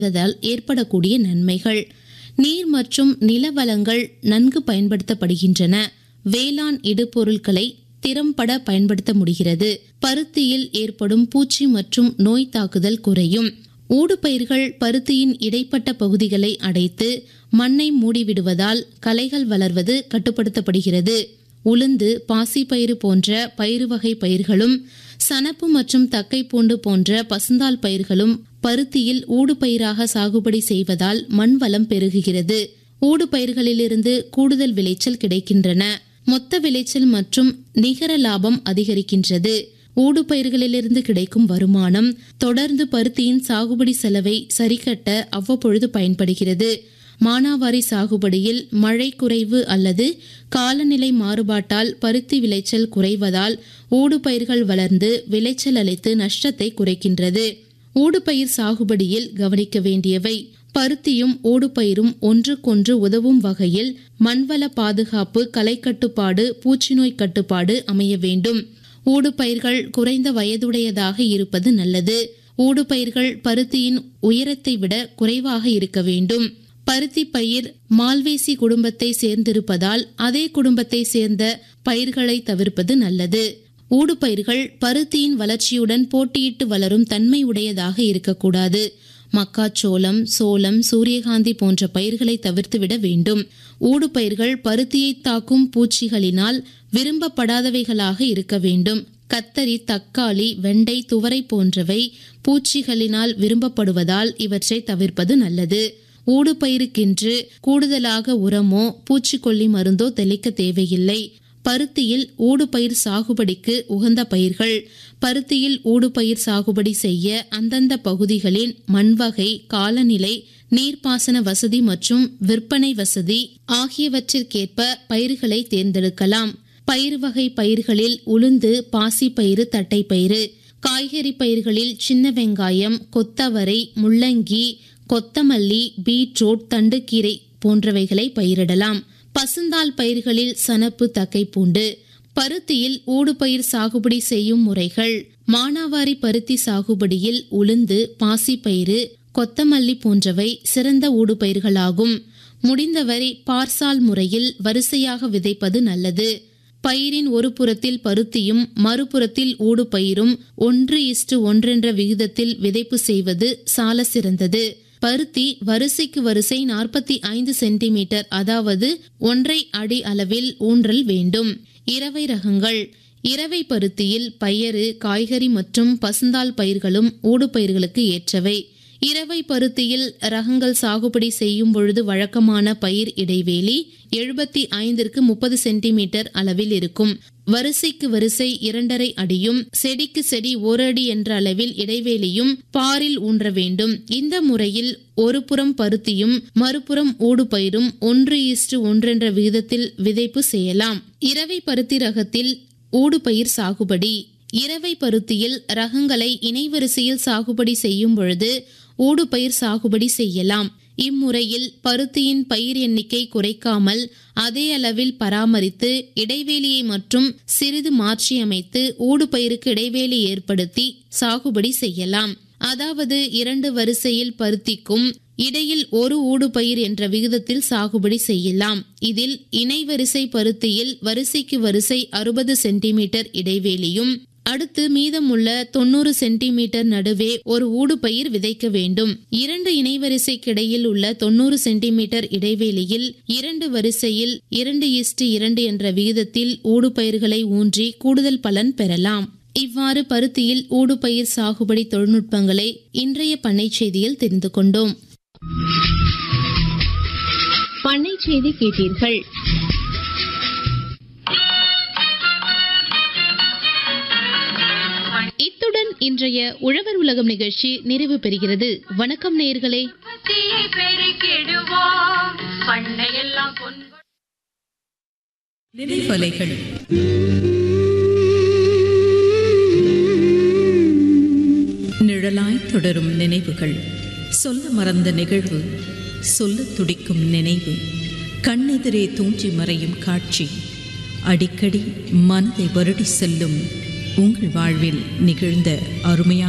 பயன்படுத்துவதால் ஏற்படக்கூடிய நன்மைகள் நீர் மற்றும் நில வளங்கள் நன்கு பயன்படுத்தப்படுகின்றன வேளாண் இடுபொருட்களை திறம்பட பயன்படுத்த முடிகிறது பருத்தியில் ஏற்படும் பூச்சி மற்றும் நோய் தாக்குதல் குறையும் ஊடுபயிர்கள் பருத்தியின் இடைப்பட்ட பகுதிகளை அடைத்து மண்ணை மூடிவிடுவதால் களைகள் வளர்வது கட்டுப்படுத்தப்படுகிறது உளுந்து பாசிப்பயிறு போன்ற பயிறு வகை பயிர்களும் சணப்பு மற்றும் தக்கைப்பூண்டு போன்ற பசுந்தாள் பயிர்களும் பருத்தியில் ஊடுபயிராக சாகுபடி செய்வதால் மண் வளம் பெருகுகிறது ஊடுபயிர்களிலிருந்து கூடுதல் விளைச்சல் கிடைக்கின்றன மொத்த விளைச்சல் மற்றும் நிகர லாபம் அதிகரிக்கின்றது ஊடுபயிர்களிலிருந்து கிடைக்கும் வருமானம் தொடர்ந்து பருத்தியின் சாகுபடி செலவை சரிகட்ட அவ்வப்பொழுது பயன்படுகிறது மானாவாரி சாகுபடியில் மழை குறைவு அல்லது காலநிலை மாறுபாட்டால் பருத்தி விளைச்சல் குறைவதால் ஊடுபயிர்கள் வளர்ந்து விளைச்சல் அளித்து நஷ்டத்தை குறைக்கின்றது ஊடுபயிர் சாகுபடியில் கவனிக்க வேண்டியவை பருத்தியும் ஊடுபயிரும் ஒன்றுக்கொன்று உதவும் வகையில் மண்வள பாதுகாப்பு களை கட்டுப்பாடு பூச்சிநோய் கட்டுப்பாடு அமைய வேண்டும் ஊடுபயிர்கள் குறைந்த வயதுடையதாக இருப்பது நல்லது ஊடுபயிர்கள் பருத்தியின் உயரத்தை விட குறைவாக இருக்க வேண்டும் பருத்தி பயிர் மால்வேசி குடும்பத்தை சேர்ந்திருப்பதால் அதே குடும்பத்தை சேர்ந்த பயிர்களை தவிர்ப்பது நல்லது ஊடுபயிர்கள் பருத்தியின் வளர்ச்சியுடன் போட்டியிட்டு வளரும் தன்மை உடையதாக இருக்கக்கூடாது மக்காச்சோளம் சோளம் சூரியகாந்தி போன்ற பயிர்களை தவிர்த்துவிட வேண்டும் ஊடுபயிர்கள் பருத்தியை தாக்கும் பூச்சிகளினால் விரும்பப்படாதவைகளாக இருக்க வேண்டும் கத்தரி தக்காளி வெண்டை துவரை போன்றவை பூச்சிகளினால் விரும்பப்படுவதால் இவற்றை தவிர்ப்பது நல்லது ஊடுபயிருக்கென்று கூடுதலாக உரமோ பூச்சிக்கொல்லி மருந்தோ தெளிக்க தேவையில்லை பருத்தியில் ஊடுபயிர் சாகுபடிக்கு உகந்த பயிர்கள் பருத்தியில் ஊடுபயிர் சாகுபடி செய்ய அந்தந்த பகுதிகளின் மண்வகை காலநிலை நீர்ப்பாசன வசதி மற்றும் விற்பனை வசதி ஆகியவற்றிற்கேற்ப பயிர்களை தேர்ந்தெடுக்கலாம் பயிர் வகை பயிர்களில் உளுந்து பாசிப்பயிறு தட்டைப்பயிறு காய்கறி பயிர்களில் சின்ன வெங்காயம் கொத்தவரை முள்ளங்கி கொத்தமல்லி பீட்ரூட் தண்டுக்கீரை போன்றவைகளை பயிரிடலாம் பசுந்தாள் பயிர்களில் சணப்பு தக்கைப்பூண்டு பருத்தியில் ஊடுபயிர் சாகுபடி செய்யும் முறைகள் மானாவாரி பருத்தி சாகுபடியில் உளுந்து பாசிப்பயிறு கொத்தமல்லி போன்றவை சிறந்த ஊடுபயிர்களாகும் முடிந்தவரை பார்சால் முறையில் வரிசையாக விதைப்பது நல்லது பயிரின் ஒரு புறத்தில் பருத்தியும் மறுபுறத்தில் ஊடுபயிரும் ஒன்று இஸ்டு ஒன்றென்ற விகிதத்தில் விதைப்பு செய்வது சால சிறந்தது பருத்தி வரிசைக்கு வரிசை நாற்பத்தி ஐந்து சென்டிமீட்டர் அதாவது ஒன்றை அடி அளவில் ஊன்றல் வேண்டும் இரவை ரகங்கள் இரவை பருத்தியில் பயறு காய்கறி மற்றும் பசுந்தாள் பயிர்களும் ஊடுபயிர்களுக்கு ஏற்றவை இரவை பருத்தியில் ரகங்கள் சாகுபடி செய்யும் பொழுது வழக்கமான பயிர் இடைவேளி எழுபத்தி ஐந்திற்கு முப்பது சென்டிமீட்டர் அளவில் இருக்கும் வரிசைக்கு வரிசை இரண்டரை அடியும் செடிக்கு செடி ஒரு அடி என்ற அளவில் இடைவேளியும் பாரில் ஊன்ற வேண்டும் இந்த முறையில் ஒரு புறம் பருத்தியும் மறுபுறம் ஊடுபயிரும் ஒன்று ஈஸ்டு ஒன்றென்ற விகிதத்தில் விதைப்பு செய்யலாம் இரவை பருத்தி ரகத்தில் ஊடுபயிர் சாகுபடி இரவை பருத்தியில் ரகங்களை இணைவரிசையில் சாகுபடி செய்யும் பொழுது ஊடுபயிர் சாகுபடி செய்யலாம் இம்முறையில் பருத்தியின் பயிர் எண்ணிக்கை குறைக்காமல் அதே அளவில் பராமரித்து இடைவேளியை மற்றும் சிறிது மாற்றியமைத்து ஊடுபயிருக்கு இடைவேளி ஏற்படுத்தி சாகுபடி செய்யலாம் அதாவது இரண்டு வரிசையில் பருத்திக்கும் இடையில் ஒரு ஊடுபயிர் என்ற விகிதத்தில் சாகுபடி செய்யலாம் இதில் இணைவரிசை பருத்தியில் வரிசைக்கு வரிசை அறுபது சென்டிமீட்டர் இடைவேளியும் அடுத்து மீதமுள்ள தொண்ணூறு சென்டிமீட்டர் நடுவே ஒரு ஊடுபயிர் விதைக்க வேண்டும் இரண்டு இணைவரிசைக்கிடையில் உள்ள தொண்ணூறு சென்டிமீட்டர் இடைவெளியில் இரண்டு வரிசையில் இரண்டு இஸ்டு இரண்டு என்ற விகிதத்தில் ஊடுபயிர்களை ஊன்றி கூடுதல் பலன் பெறலாம் இவ்வாறு பருத்தியில் ஊடுபயிர் சாகுபடி தொழில்நுட்பங்களை இன்றைய பண்ணை செய்தியில் தெரிந்து கொண்டோம் பண்ணை செய்தி கேட்டீர்கள் இத்துடன் இன்றைய உழவர் உலகம் நிகழ்ச்சி நிறைவு பெறுகிறது வணக்கம் நேயர்களே உற்பத்தியை பெருக்கிடுவோம் பண்ணையெல்லாம் பொன் நினைவலைகள் நிழலாய் தொடரும் நினைவுகள் சொல்ல மறந்த நிகழ்வு சொல்ல துடிக்கும் நினைவு கண்ணெதிரே தூஞ்சி மறையும் காட்சி அடிக்கடி மனதை வருடி செல்லும் உங்கள் வாழ்வில் நிகழ்ந்த அருமையான